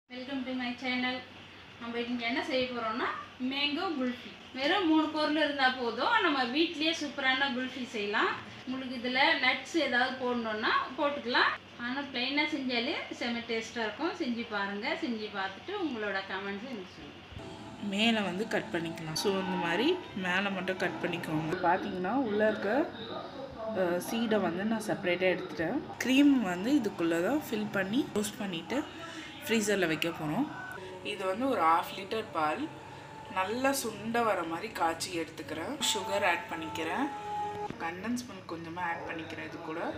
welcome to my channel நம்ம இங்கே என்ன செய்ய போகிறோம்னா மேங்கோ குல்ஃபி வெறும் மூணு பொருள் இருந்தால் போதும் நம்ம வீட்லேயே சூப்பரான குல்ஃபி செய்யலாம் உங்களுக்கு இதில் நட்ஸ் ஏதாவது போடணுன்னா போட்டுக்கலாம் ஆனால் ப்ளைனாக செஞ்சாலே செம்ம டேஸ்ட்டாக இருக்கும் செஞ்சு பாருங்கள் செஞ்சு பார்த்துட்டு உங்களோட கமெண்ட்ஸ் எனக்கு சொல்லுங்கள் மேலே வந்து கட் பண்ணிக்கலாம் ஸோ இந்த மாதிரி மேலே மட்டும் கட் பண்ணிக்கோங்க பார்த்தீங்கன்னா உள்ளே இருக்க சீடை வந்து நான் செப்பரேட்டாக எடுத்துட்டேன் க்ரீம் வந்து இதுக்குள்ளே தான் ஃபில் பண்ணி யூஸ் பண்ணிவிட்டு ஃப்ரீசரில் வைக்க போகிறோம் இது வந்து ஒரு ஆஃப் லிட்டர் பால் நல்லா சுண்ட வர மாதிரி காய்ச்சி எடுத்துக்கிறேன் சுகர் ஆட் பண்ணிக்கிறேன் கண்டன்ஸ் மில்க் கொஞ்சமாக ஆட் பண்ணிக்கிறேன் இது கூட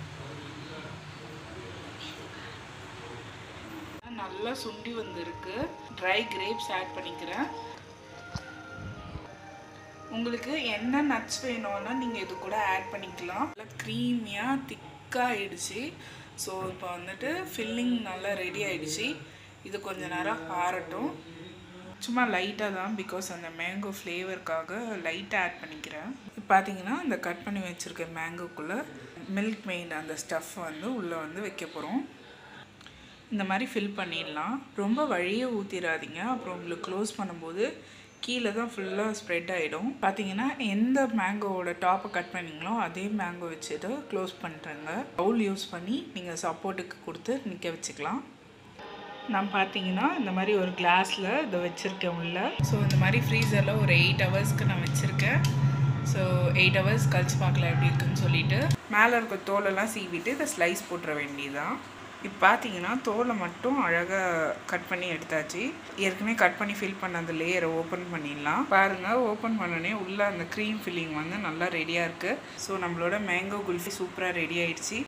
நல்லா சுண்டி வந்திருக்கு ட்ரை கிரேப்ஸ் ஆட் பண்ணிக்கிறேன் உங்களுக்கு என்ன நட்ஸ் வேணும்னா நீங்கள் இது கூட ஆட் பண்ணிக்கலாம் நல்லா க்ரீமியாக திக்காக ஆயிடுச்சு ஸோ இப்போ வந்துட்டு ஃபில்லிங் நல்லா ரெடி ஆயிடுச்சு இது கொஞ்ச நேரம் ஆறட்டும் சும்மா லைட்டாக தான் பிகாஸ் அந்த மேங்கோ ஃப்ளேவருக்காக லைட்டாக ஆட் பண்ணிக்கிறேன் இப்போ பார்த்தீங்கன்னா இந்த கட் பண்ணி வச்சுருக்க மேங்கோக்குள்ளே மில்க் மெய்ட் அந்த ஸ்டஃப் வந்து உள்ளே வந்து வைக்க போகிறோம் இந்த மாதிரி ஃபில் பண்ணிடலாம் ரொம்ப வழியே ஊற்றிடாதீங்க அப்புறம் உங்களுக்கு க்ளோஸ் பண்ணும்போது கீழே தான் ஃபுல்லாக ஸ்ப்ரெட் ஆகிடும் பார்த்தீங்கன்னா எந்த மேங்கோவோட டாப்பை கட் பண்ணீங்களோ அதே மேங்கோ வச்சுட்டு க்ளோஸ் பண்ணுறேங்க பவுல் யூஸ் பண்ணி நீங்கள் சப்போர்ட்டுக்கு கொடுத்து நிற்க வச்சுக்கலாம் நான் பார்த்தீங்கன்னா இந்த மாதிரி ஒரு கிளாஸில் இதை வச்சுருக்கேன் உள்ள ஸோ இந்த மாதிரி ஃப்ரீசரில் ஒரு எயிட் ஹவர்ஸ்க்கு நான் வச்சுருக்கேன் ஸோ எயிட் ஹவர்ஸ் கழிச்சு பார்க்கலாம் எப்படி இருக்குன்னு சொல்லிட்டு மேலே இருக்க தோலெல்லாம் சீவிட்டு இதை ஸ்லைஸ் போட்டுற வேண்டியதுதான் இப்போ பார்த்தீங்கன்னா தோலை மட்டும் அழகாக கட் பண்ணி எடுத்தாச்சு ஏற்கனவே கட் பண்ணி ஃபில் பண்ண அந்த லேயரை ஓப்பன் பண்ணிடலாம் பாருங்கள் ஓப்பன் பண்ணோடனே உள்ளே அந்த க்ரீம் ஃபில்லிங் வந்து நல்லா ரெடியாக இருக்குது ஸோ நம்மளோட மேங்கோ குல்ஃபி சூப்பராக ரெடி ஆயிடுச்சு